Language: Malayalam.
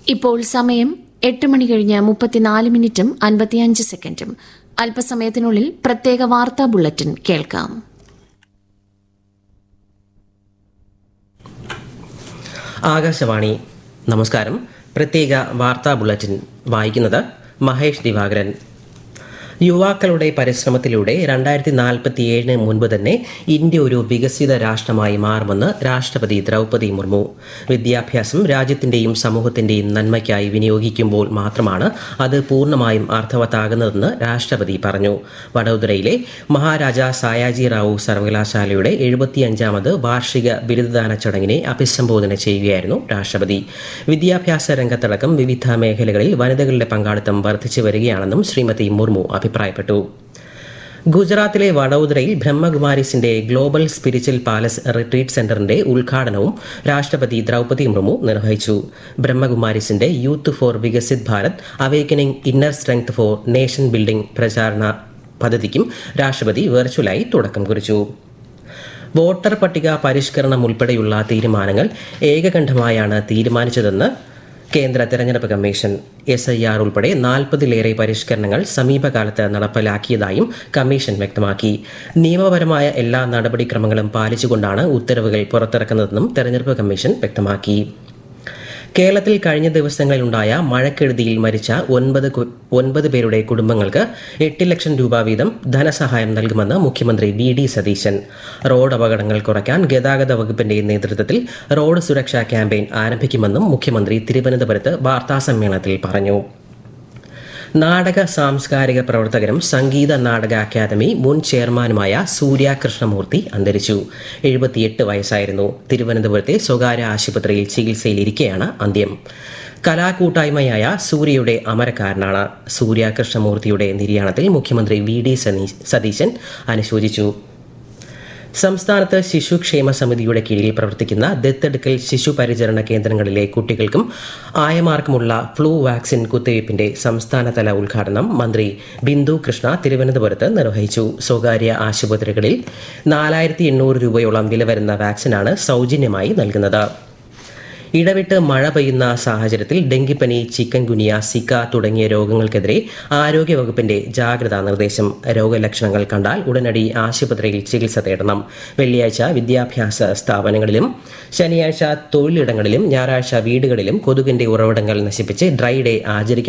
ഇപ്പോൾ സമയം എട്ട് മണി കഴിഞ്ഞ് മുപ്പത്തിനാല് മിനിറ്റും അൻപത്തിയഞ്ച് സെക്കൻഡും അല്പസമയത്തിനുള്ളിൽ പ്രത്യേക വാർത്താ ബുള്ളറ്റിൻ കേൾക്കാം ആകാശവാണി നമസ്കാരം പ്രത്യേക വാർത്താ ബുള്ളറ്റിൻ വായിക്കുന്നത് മഹേഷ് ദിവാകരൻ യുവാക്കളുടെ പരിശ്രമത്തിലൂടെ രണ്ടായിരത്തി നാൽപ്പത്തിയേഴിന് മുൻപ് തന്നെ ഇന്ത്യ ഒരു വികസിത രാഷ്ട്രമായി മാറുമെന്ന് രാഷ്ട്രപതി ദ്രൗപദി മുർമു വിദ്യാഭ്യാസം രാജ്യത്തിന്റെയും സമൂഹത്തിന്റെയും നന്മയ്ക്കായി വിനിയോഗിക്കുമ്പോൾ മാത്രമാണ് അത് പൂർണ്ണമായും അർത്ഥവത്താകുന്നതെന്ന് രാഷ്ട്രപതി പറഞ്ഞു വഡോദരയിലെ മഹാരാജ സായാജി റാവു സർവകലാശാലയുടെ എഴുപത്തിയഞ്ചാമത് വാർഷിക ബിരുദദാന ചടങ്ങിനെ അഭിസംബോധന ചെയ്യുകയായിരുന്നു രാഷ്ട്രപതി വിദ്യാഭ്യാസ രംഗത്തടക്കം വിവിധ മേഖലകളിൽ വനിതകളുടെ പങ്കാളിത്തം വർദ്ധിച്ചു വരികയാണെന്നും ശ്രീമതി മുർമു അഭിപ്രായപ്പെട്ടു ഗുജറാത്തിലെ വഡോദരയിൽ ബ്രഹ്മകുമാരീസിന്റെ ഗ്ലോബൽ സ്പിരിച്വൽ പാലസ് റിട്രീറ്റ് സെന്ററിന്റെ ഉദ്ഘാടനവും രാഷ്ട്രപതി ദ്രൗപദി മുർമു നിർവഹിച്ചു ബ്രഹ്മകുമാരീസിന്റെ youth for Viksit Bharat awakening inner strength for nation building പ്രചാരണ പദ്ധതിക്കും രാഷ്ട്രപതി വെർച്വലായി തുടക്കം കുറിച്ചു വോട്ടർ പട്ടിക പരിഷ്കരണം ഉൾപ്പെടെയുള്ള തീരുമാനങ്ങൾ ഏകകണ്ഠമായാണ് തീരുമാനിച്ചതെന്ന് കേന്ദ്ര തെരഞ്ഞെടുപ്പ് കമ്മീഷൻ എസ് ഐ ആർ ഉൾപ്പെടെ നാൽപ്പതിലേറെ പരിഷ്കരണങ്ങൾ സമീപകാലത്ത് നടപ്പിലാക്കിയതായും കമ്മീഷൻ വ്യക്തമാക്കി നിയമപരമായ എല്ലാ നടപടിക്രമങ്ങളും പാലിച്ചുകൊണ്ടാണ് ഉത്തരവുകൾ പുറത്തിറക്കുന്നതെന്നും തെരഞ്ഞെടുപ്പ് കമ്മീഷൻ വ്യക്തമാക്കി കേരളത്തിൽ കഴിഞ്ഞ ദിവസങ്ങളിലുണ്ടായ മഴക്കെടുതിയിൽ മരിച്ച ഒൻപത് കു- ഒൻപത് പേരുടെ കുടുംബങ്ങൾക്ക് എട്ട് ലക്ഷം രൂപ വീതം ധനസഹായം നൽകുമെന്ന് മുഖ്യമന്ത്രി വി ഡി സതീശൻ റോഡ് അപകടങ്ങൾ കുറയ്ക്കാൻ ഗതാഗത വകുപ്പിന്റെ നേതൃത്വത്തിൽ റോഡ് സുരക്ഷാ ക്യാമ്പയിൻ ആരംഭിക്കുമെന്നും മുഖ്യമന്ത്രി തിരുവനന്തപുരത്ത് വാർത്താസമ്മേളനത്തിൽ പറഞ്ഞു നാടക സാംസ്കാരിക പ്രവർത്തകരും സംഗീത നാടക അക്കാദമി മുൻ ചെയർമാനുമായ സൂര്യ കൃഷ്ണമൂർത്തി അന്തരിച്ചു എഴുപത്തിയെട്ട് വയസ്സായിരുന്നു തിരുവനന്തപുരത്തെ സ്വകാര്യ ആശുപത്രിയിൽ ചികിത്സയിലിരിക്കെയാണ് അന്ത്യം കലാകൂട്ടായ്മയായ സൂര്യയുടെ അമരക്കാരനാണ് സൂര്യ കൃഷ്ണമൂർത്തിയുടെ നിര്യാണത്തിൽ മുഖ്യമന്ത്രി വി ഡി സനീ- സതീശൻ അനുശോചിച്ചു സംസ്ഥാനത്ത് ശിശുക്ഷേമ സമിതിയുടെ കീഴിൽ പ്രവർത്തിക്കുന്ന ദത്തെടുക്കൽ ശിശു പരിചരണ കേന്ദ്രങ്ങളിലെ കുട്ടികൾക്കും ആയമാർക്കുമുള്ള ഫ്ലൂ വാക്സിൻ കുത്തിവയ്പ്പിന്റെ സംസ്ഥാനതല ഉദ്ഘാടനം മന്ത്രി ബിന്ദു കൃഷ്ണ തിരുവനന്തപുരത്ത് നിർവഹിച്ചു സ്വകാര്യ ആശുപത്രികളിൽ നാലായിരത്തി എണ്ണൂറ് രൂപയോളം വില വരുന്ന വാക്സിനാണ് സൗജന്യമായി നൽകുന്നത് ഇടവിട്ട് മഴ പെയ്യുന്ന സാഹചര്യത്തിൽ ഡെങ്കിപ്പനി ചിക്കൻ ഗുനിയ സിക്ക തുടങ്ങിയ രോഗങ്ങൾക്കെതിരെ ആരോഗ്യവകുപ്പിന്റെ ജാഗ്രതാ നിർദ്ദേശം രോഗലക്ഷണങ്ങൾ കണ്ടാൽ ഉടനടി ആശുപത്രിയിൽ ചികിത്സ തേടണം വെള്ളിയാഴ്ച വിദ്യാഭ്യാസ സ്ഥാപനങ്ങളിലും ശനിയാഴ്ച തൊഴിലിടങ്ങളിലും ഞായറാഴ്ച വീടുകളിലും കൊതുകിന്റെ ഉറവിടങ്ങൾ നശിപ്പിച്ച് ഡ്രൈ ഡേ ആചരിക്കണം